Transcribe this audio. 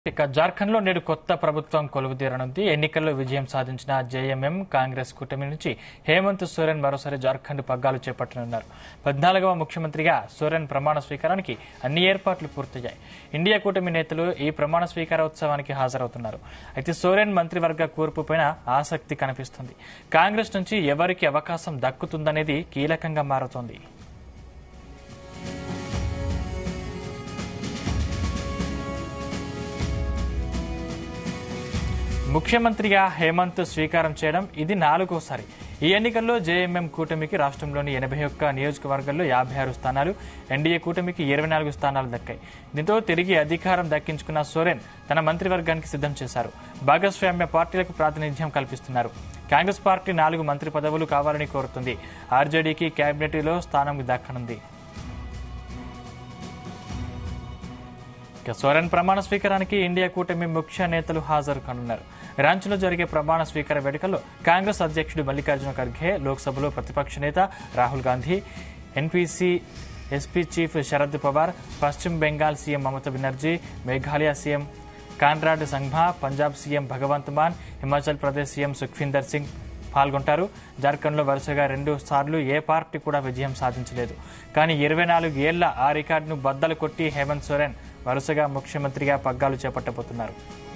ఇక జార్ఖండ్ లో నేడు కొత్త ప్రభుత్వం కొలువుదీరనుంది ఎన్నికల్లో విజయం సాధించిన జేఎంఎం కాంగ్రెస్ కూటమి నుంచి హేమంత్ సోరెన్ మరోసారి జార్ఖండ్ పగ్గాలు చేపట్టనున్నారు పద్నాలుగవ ముఖ్యమంత్రిగా సోరెన్ ప్రమాణ స్వీకారానికి అన్ని ఏర్పాట్లు పూర్తయ్యాయి ఇండియా కూటమి నేతలు ఈ ప్రమాణ స్వీకారోత్సవానికి హాజరవుతున్నారు అయితే సోరెన్ మంత్రివర్గ కూర్పుపైన ఆసక్తి కనిపిస్తుంది కాంగ్రెస్ నుంచి ఎవరికి అవకాశం దక్కుతుందనేది కీలకంగా మారుతోంది ముఖ్యమంత్రిగా హేమంత్ స్వీకారం చేయడం ఇది నాలుగోసారి ఈ ఎన్నికల్లో జేఎంఎం కూటమికి రాష్ట్రంలోని ఎనభై ఒక్క నియోజకవర్గాల్లో యాభై ఆరు స్థానాలు ఎన్డీఏ కూటమికి ఇరవై నాలుగు స్థానాలు దక్కాయి దీంతో తిరిగి అధికారం దక్కించుకున్న సోరెన్ తన మంత్రివర్గానికి సిద్ధం చేశారు భాగస్వామ్య పార్టీలకు ప్రాతినిధ్యం కల్పిస్తున్నారు కాంగ్రెస్ పార్టీ నాలుగు మంత్రి పదవులు కావాలని కోరుతుంది ఆర్జేడీకి కేబినెట్లో స్థానం దక్కనుంది ఇక సోరెన్ ప్రమాణ స్వీకారానికి ఇండియా కూటమి ముఖ్య నేతలు హాజరు కానున్నారు రాంచీలో జరిగే ప్రమాణ స్వీకార వేడుకల్లో కాంగ్రెస్ అధ్యక్షుడు మల్లికార్జున ఖర్గే లోక్సభలో ప్రతిపక్ష నేత రాహుల్ గాంధీ ఎన్పీసీ ఎస్పీ చీఫ్ శరద్ పవార్ పశ్చిమ Bengal CM Mamata Banerjee Meghalaya CM Conrad Sangma Punjab CM Bhagwant Mann Himachal Pradesh CM Sukhvinder Singh పాల్గొంటారు జార్ఖండ్లో వరుసగా రెండు సార్లు ఏ పార్టీ కూడా విజయం సాధించలేదు కానీ ఇరవై నాలుగు ఏళ్ల ఆ రికార్డును బద్దలు కొట్టి హేమంత్ సోరెన్ వరుసగా ముఖ్యమంత్రిగా పగ్గాలు చేపట్టబోతున్నారు